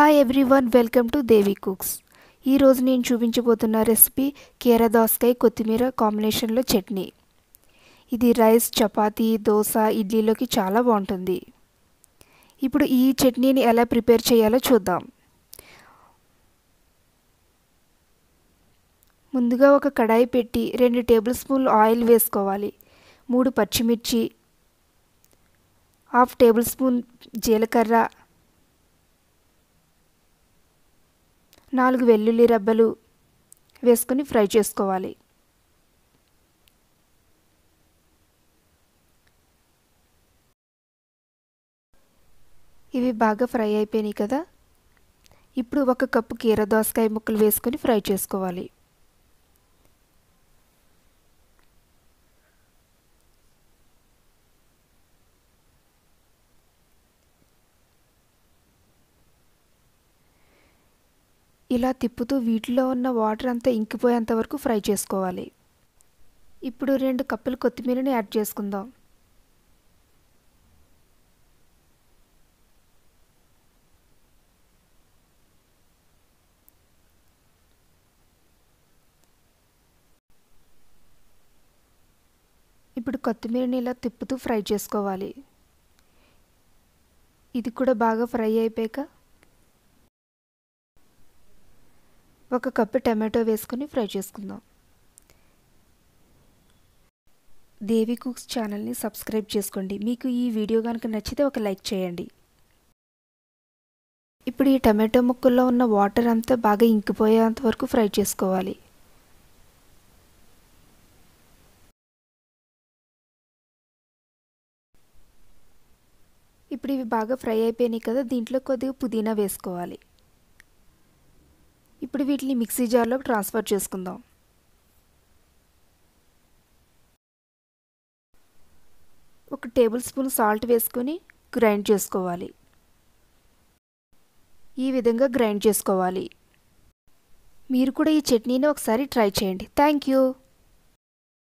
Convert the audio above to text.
hi everyone welcome to Devi cooks ఈరోజు నేను చూపించబోతున్న recipe కీర దోసకాయ కొత్తిమీర కాంబినేషన్లో చట్నీ ఇది రైస్ చపాతీ దోశ ఇడ్లీలోకి చాలా బాగుంటుంది ఇప్పుడు ఈ చట్నీని ఎలా ప్రిపేర్ చేయాలో చూద్దాం ముందుగా ఒక కడాయి పెట్టి రెండు టేబుల్ స్పూన్లు ఆయిల్ వేసుకోవాలి మూడు పచ్చిమిర్చి హాఫ్ టేబుల్ స్పూన్ జీలకర్ర నాలుగు వెల్లుల్లి రెబ్బలు వేసుకొని ఫ్రై చేసుకోవాలి ఇవి బాగా ఫ్రై అయిపోయినాయి కదా ఇప్పుడు ఒక కప్పు కీర దోసకాయ ముక్కలు వేసుకొని ఫ్రై చేసుకోవాలి ఇలా తిప్పుతూ వీటిలో ఉన్న వాటర్ అంతా ఇంకిపోయేంత వరకు ఫ్రై చేసుకోవాలి ఇప్పుడు రెండు కప్పులు కొత్తిమీరని యాడ్ చేసుకుందాం ఇప్పుడు కొత్తిమీరని ఇలా తిప్పుతూ ఫ్రై చేసుకోవాలి ఇది కూడా బాగా ఫ్రై అయిపోయాక ఒక కప్పు టమాటో వేసుకొని ఫ్రై చేసుకుందాం దేవి కుక్స్ ఛానల్ని సబ్స్క్రైబ్ చేసుకోండి మీకు ఈ వీడియో కనుక నచ్చితే ఒక లైక్ చేయండి ఇప్పుడు ఈ టమాటో ముక్కల్లో ఉన్న వాటర్ అంతా బాగా ఇంకిపోయేంత వరకు ఫ్రై చేసుకోవాలి ఇప్పుడు ఇవి బాగా ఫ్రై అయిపోయినాయి కదా దీంట్లో కొద్దిగా పుదీనా వేసుకోవాలి ఇప్పుడు వీటిని మిక్సీ జార్లోకి ట్రాన్స్ఫర్ చేసుకుందాం ఒక టేబుల్ స్పూన్ సాల్ట్ వేసుకొని గ్రైండ్ చేసుకోవాలి ఈ విధంగా గ్రైండ్ చేసుకోవాలి మీరు కూడా ఈ చట్నీని ఒకసారి ట్రై చేయండి థ్యాంక్ యూ